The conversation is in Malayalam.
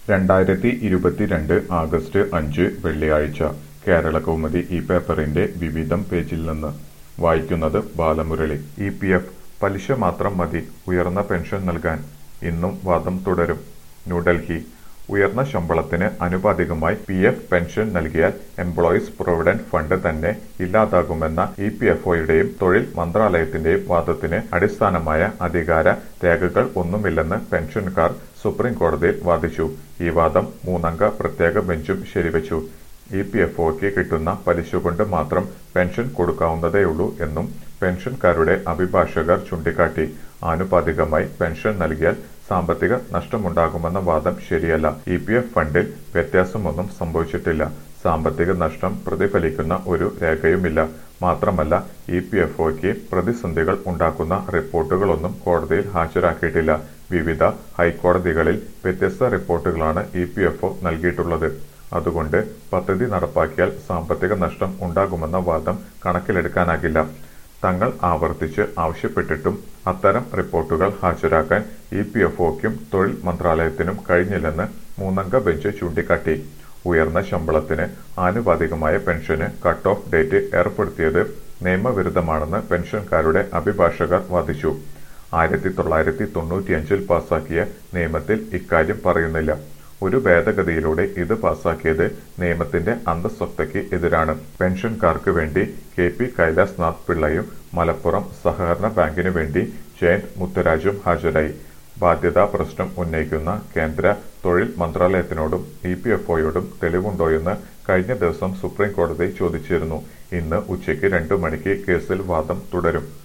രണ്ടായിരത്തി ഇരുപത്തിരണ്ട് ആഗസ്റ്റ് അഞ്ച് വെള്ളിയാഴ്ച കേരളകൗമുദി ഈ പേപ്പറിന്റെ വിവിധം പേജിൽ നിന്ന് വായിക്കുന്നത് ബാലമുരളി ഇ പി എഫ് പലിശ മാത്രം മതി ഉയർന്ന പെൻഷൻ നൽകാൻ ഇന്നും വാദം തുടരും ന്യൂഡൽഹി ഉയർന്ന ശമ്പളത്തിന് അനുപാതികമായി പി എഫ് പെൻഷൻ നൽകിയാൽ എംപ്ലോയീസ് പ്രൊവിഡന്റ് ഫണ്ട് തന്നെ ഇല്ലാതാകുമെന്ന ഇ പി എഫ് ഒയുടെയും തൊഴിൽ മന്ത്രാലയത്തിന്റെയും വാദത്തിന് അടിസ്ഥാനമായ അധികാര രേഖകൾ ഒന്നുമില്ലെന്ന് പെൻഷൻകാർ സുപ്രീം കോടതിയിൽ വാദിച്ചു ഈ വാദം മൂന്നംഗ പ്രത്യേക ബെഞ്ചും ശരിവച്ചു ഇ പി എഫ് ഒക്ക് കിട്ടുന്ന പലിശ കൊണ്ട് മാത്രം പെൻഷൻ കൊടുക്കാവുന്നതേയുള്ളൂ എന്നും പെൻഷൻകാരുടെ അഭിഭാഷകർ ചൂണ്ടിക്കാട്ടി ആനുപാതികമായി പെൻഷൻ നൽകിയാൽ സാമ്പത്തിക നഷ്ടമുണ്ടാകുമെന്ന വാദം ശരിയല്ല ഇ പി എഫ് ഫണ്ടിൽ വ്യത്യാസമൊന്നും സംഭവിച്ചിട്ടില്ല സാമ്പത്തിക നഷ്ടം പ്രതിഫലിക്കുന്ന ഒരു രേഖയുമില്ല മാത്രമല്ല ഇ പി എഫ് ഒക്ക് പ്രതിസന്ധികൾ ഉണ്ടാക്കുന്ന റിപ്പോർട്ടുകളൊന്നും കോടതിയിൽ ഹാജരാക്കിയിട്ടില്ല വിവിധ ഹൈക്കോടതികളിൽ വ്യത്യസ്ത റിപ്പോർട്ടുകളാണ് ഇ പി എഫ് ഒ നൽകിയിട്ടുള്ളത് അതുകൊണ്ട് പദ്ധതി നടപ്പാക്കിയാൽ സാമ്പത്തിക നഷ്ടം ഉണ്ടാകുമെന്ന വാദം കണക്കിലെടുക്കാനാകില്ല തങ്ങൾ ആവർത്തിച്ച് ആവശ്യപ്പെട്ടിട്ടും അത്തരം റിപ്പോർട്ടുകൾ ഹാജരാക്കാൻ ഇ പി എഫ് ഒക്കും തൊഴിൽ മന്ത്രാലയത്തിനും കഴിഞ്ഞില്ലെന്ന് മൂന്നംഗ ബെഞ്ച് ചൂണ്ടിക്കാട്ടി ഉയർന്ന ശമ്പളത്തിന് ആനുപാതികമായ പെൻഷന് കട്ട് ഓഫ് ഡേറ്റ് ഏർപ്പെടുത്തിയത് നിയമവിരുദ്ധമാണെന്ന് പെൻഷൻകാരുടെ അഭിഭാഷകർ വാദിച്ചു ആയിരത്തി തൊള്ളായിരത്തി തൊണ്ണൂറ്റിയഞ്ചിൽ പാസാക്കിയ നിയമത്തിൽ ഇക്കാര്യം പറയുന്നില്ല ഒരു ഭേദഗതിയിലൂടെ ഇത് പാസാക്കിയത് നിയമത്തിന്റെ അന്തസ്വത്തയ്ക്ക് എതിരാണ് പെൻഷൻകാർക്ക് വേണ്ടി കെ പി കൈലാസ് നാഥ് പിള്ളയും മലപ്പുറം സഹകരണ ബാങ്കിനു വേണ്ടി ജയന്ത് മുത്തരാജും ഹാജരായി ബാധ്യതാ പ്രശ്നം ഉന്നയിക്കുന്ന കേന്ദ്ര തൊഴിൽ മന്ത്രാലയത്തിനോടും ഇ പി എഫ് ഒയോടും തെളിവുണ്ടോയെന്ന് കഴിഞ്ഞ ദിവസം സുപ്രീം കോടതി ചോദിച്ചിരുന്നു ഇന്ന് ഉച്ചയ്ക്ക് രണ്ടു മണിക്ക് കേസിൽ വാദം തുടരും